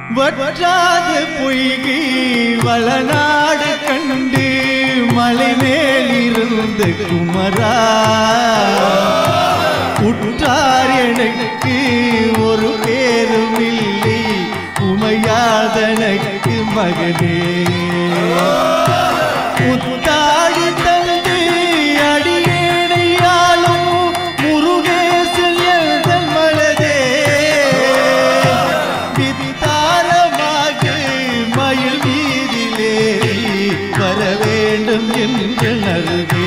வற்றாத பொய்கை வளநாடு கண்டு மலை மேலிருந்து குமரா உற்றார் எனக்கு ஒரு பேரும் இல்லை உமையாதனக்கு மகனே முத்தாடி தந்து அடியேனையாலும் முருகேசன் எழுதல் மலதே வித்தாரமாக மயில் வீதிலேறி வர வேண்டும் என்று நல்கே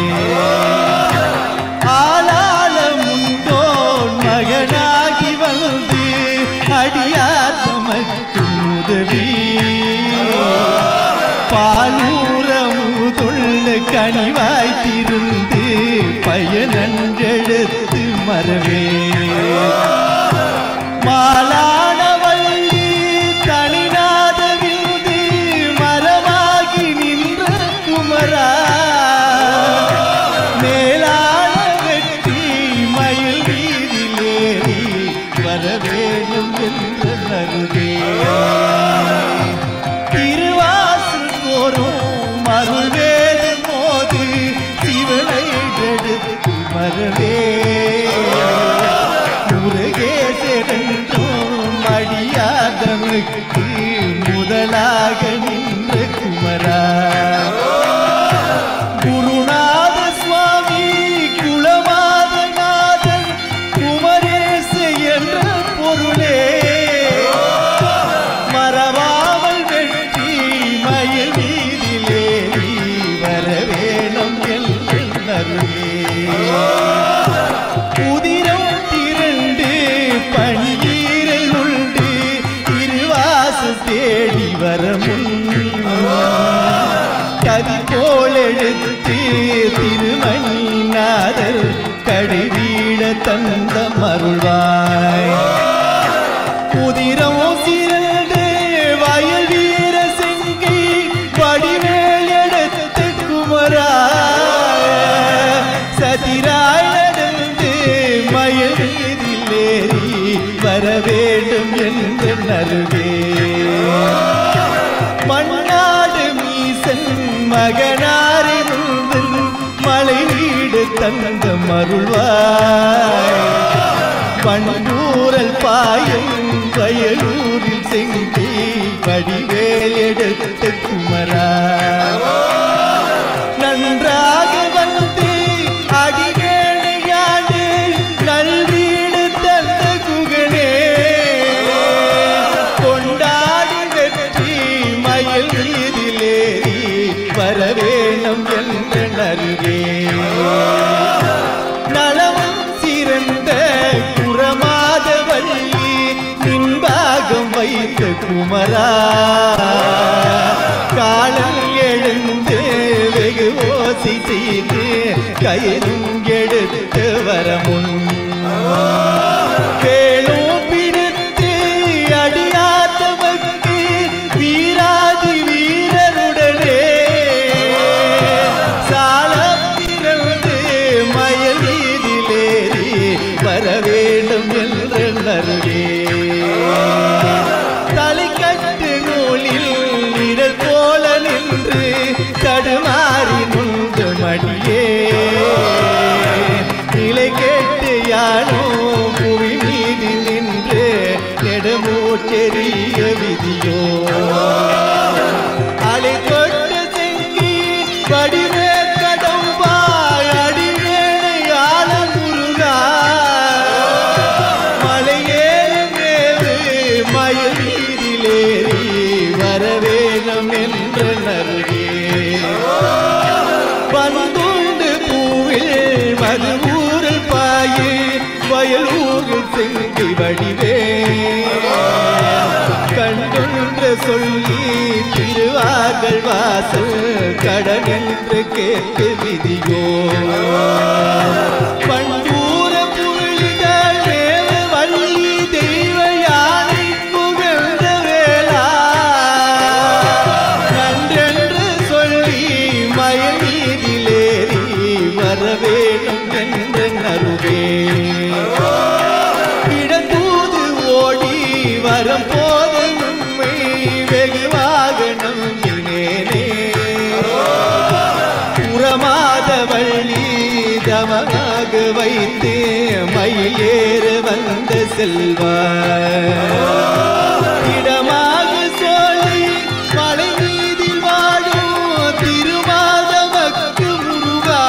ஆளாளம் உண்டோன் மகனாகி வந்து அடியார் தமக்கு உதவி பாலூரமுதுள்ள கனிவாய்த்திருந்து பயனன்றெடுத்து மரவே மாலான வள்ளி தனிநாத விந்து மரமாகி நின்ற குமரா மேலான வெற்றி மயில் வீதிலேறி வர வேண்டும் என்ற நருகே திருவாசல் கோரும் மருள் வேது மோது சிவனை எடுத்து மரவே முருகேசரென்றும் அடியாதனுக்கு முதலாக நின்ற குமரா குருநாத சுவாமி குலமாதநாதன் குமரேச என்ற பொருளே மறவாமல் வெற்றி மயில் வீதிலேறி வர வேணும் என்று நருகே புதிரம் திரண்டு பன்னீரில் உண்டு திருவாசு தேடி வர முன் கதி போல் எடுத்து திருமணிநாதர் கடைவீட தந்த மருள்வாய் புதிரம் சிறந்து வயல் வீர செங்கை வடிவேல் எடுத்து குமரா சதிராய் நடந்து மயில் வீதிலேறி வர வேண்டும் என்று நருகே மண்ணாடு மீசன் மகனாரி முந்தன் மலை வீடு தந்த மருள்வாய் பண்பூரல் பாயும் வயலூரில் செங்கி வடிவேல் எடுத்து குமரா நன்றாக வந்து அடிவேணையாடு நல்வீடு தந்த குகனே கொண்டாடி வெற்றி மயில் வீதிலேறி வர வேணும் என்ற நருகே நலமும் சிறந்த குரமாத வள்ளி பின்பாகம் வைத்த குமரா காலம் எழுந்து வெகு ஓசி செய்து கயிறும் எடுத்து வர முன் வேலும் பிடித்து அடியாத்தவக்கு வீராதி வீரருடனே சாலம் பிறந்து மயில் வீதிலேறி வர வேண்டும் என்று நருகே தலைக்கட்டு நூலில் நிழல் போல நின்று தடுமாறி நுந்து மடியே நிலை கேட்டு யானோ புவி மீது நின்று நெடுமூச்செறிய விதியோ அலை தொட்டு செங்கி வடிவே கடம்பாய் அடிவேனை ஆள முருகா மலையேறும் மேவு மயில் வீதிலேறி வரவேணும் என்று நருகே வந்துண்டு பூவில் மதுவூரில் பாயு வயலூரில் செங்கி வடிவே கண்டுன்று சொல்லி திருவார்கள் வாசல் கடன் என்று கேட்டு விதியோ பண்டூர புகழிதழ் தேவ வள்ளி தெய்வ யானை புகழ்ந்த வேளா நன்றென்று சொல்லி மயில் வீதிலேறி வர வேண்டும் என்ற நருவே இடத்தூது ஓடி வரும் போது மயில் ஏற வந்த செல்வா இடமாக சொல்லி மலை மீதில் வாழும் திருமாதவக்கு முருகா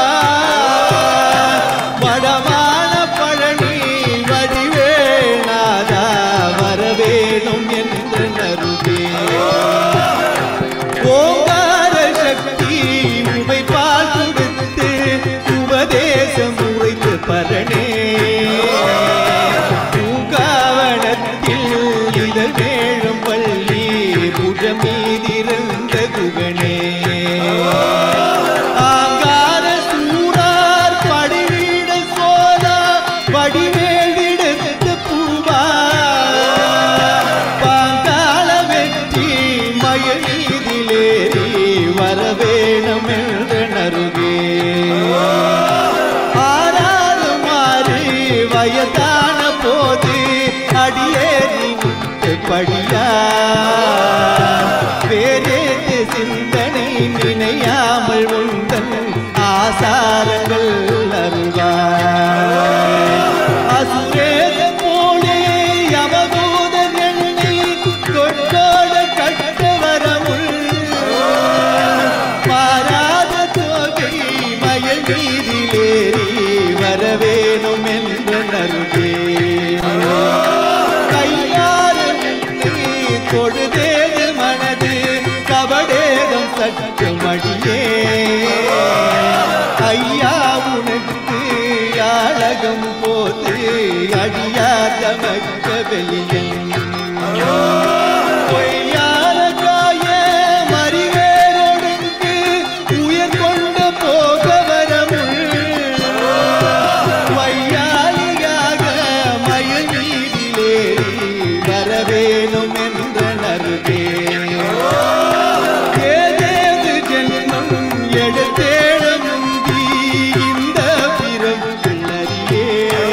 வடமான பழனி வடிவேணாதா வரவேணும் என்று நருவே ஓங்கார சக்தி உமை பால் கொடுத்து உபதேசம் உரைத்து பரணே பூங்காவனத்தில் இதழ் மேழும் பள்ளி புஜமீதிருந்த குகனே ஆங்கார சூடார் படிவீட சோழா வடிவேடிடுத்த பூவா பாங்கால வெற்றி மயநீதிலேறி வரவேணும் என்று நருகே ஆறாறு மாறி வயதான போது அடியேறி விட்டு படியா வேறேது சிந்தனை நினையாமல் உந்தன் ஆசாரங்கள் அருள்வாய் அசுரேத போலே யமதூதர் எண்ணி கொண்டோட கட்ட வரமுள் மாறாத தோகை மயில் மீதிலேறி வரவேணும் என்று நருகே கையார தொழுதேது மனது கபடேதம் சற்று மடியே ஐயா உனக்கு யாழகம் போது அடியா தமக்க வெளியன் பொய்யான காய மறிவேரொடுங்கு உயர் கொண்ட போக வரமுள் வையாலியாக மயில் மீதிலேறி வரவேணும் என்ற நருகே ஏதேது ஜென்மம் எடுத்தேழ முந்தி இந்த பிறப்பிள்ளரியே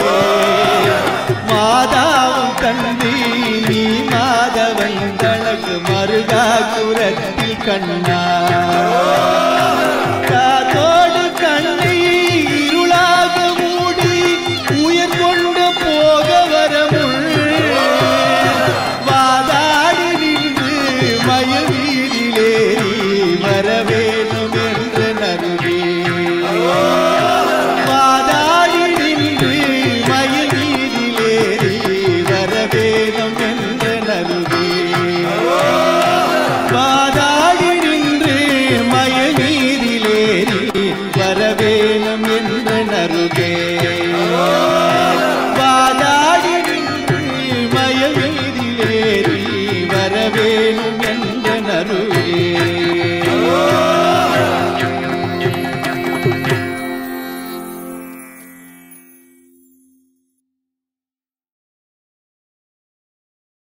மாதாவும் தந்தி நீ மாதவன் தனக்கு மருகா குரத்தில் கண்ணா